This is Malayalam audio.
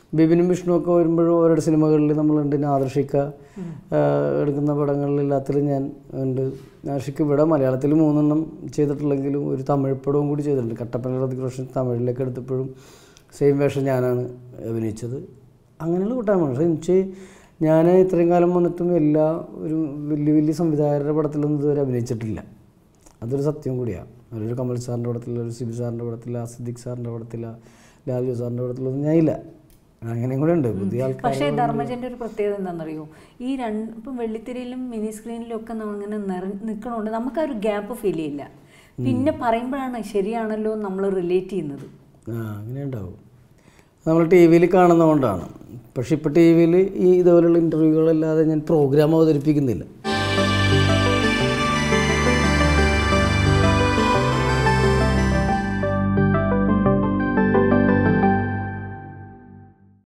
ബിബിനും വിഷ്ണു ഒക്കെ വരുമ്പോഴും ഓരോ സിനിമകളിൽ നമ്മളുണ്ട് പിന്നെ ആദർശിക്ക ആ, എടുക്കുന്ന പടങ്ങളിൽ എല്ലാത്തിലും ഞാൻ ഉണ്ട് ആഷിക്ക് ഇവിടെ മലയാളത്തിൽ മൂന്നെണ്ണം ചെയ്തിട്ടുള്ളെങ്കിലും ഒരു തമിഴ് പടവും കൂടി ചെയ്തിട്ടുണ്ട് കട്ടപ്പന ഋതികൃഷ്ണൻ തമിഴിലേക്ക് എടുത്തപ്പോഴും സെയിം വേഷം ഞാനാണ് അഭിനയിച്ചത് അങ്ങനെയുള്ള കൂട്ടായ്മ പക്ഷേ എനിക്ക് ഞാൻ ഇത്രയും കാലം വന്നിട്ടും എല്ലാ ഒരു വലിയ വലിയ സംവിധായകരുടെ പടത്തിലൊന്നും ഇതുവരെ അഭിനയിച്ചിട്ടില്ല അതൊരു സത്യം കൂടിയാണ് ഒരു കമൽ സാറിൻ്റെ പടത്തില്ല ഒരു സിബി സാറിൻ്റെ പടത്തില്ല സിദ്ദിഖ് സാറിൻ്റെ പടത്തില്ല ലാലു സാറിൻ്റെ പടത്തിലൊന്നും ഞാനില്ല അങ്ങനെയും കൂടെ ഉണ്ട് പുതിയ ആൾക്കാർ പക്ഷേ ധർമ്മജന്റെ ഒരു പ്രത്യേകത എന്താണെന്നറിയോ ഈ രണ്ട് ഇപ്പം വെള്ളിത്തിരയിലും മിനി സ്ക്രീനിലും ഒക്കെ നമ്മളിങ്ങനെ നിറ നിൽക്കണോണ്ട് നമുക്ക് ആ ഒരു ഗ്യാപ്പ് ഫീൽ ചെയ്യില്ല പിന്നെ പറയുമ്പോഴാണ് ശരിയാണല്ലോ നമ്മൾ റിലേറ്റ് ചെയ്യുന്നത് ആ അങ്ങനെ ഉണ്ടാവും നമ്മൾ ടി വിയിൽ കാണുന്നതുകൊണ്ടാണ് പക്ഷെ ഇപ്പോൾ ടി വിയിൽ ഈ ഇതുപോലുള്ള ഇൻ്റർവ്യൂകളല്ലാതെ ഞാൻ പ്രോഗ്രാം അവതരിപ്പിക്കുന്നില്ല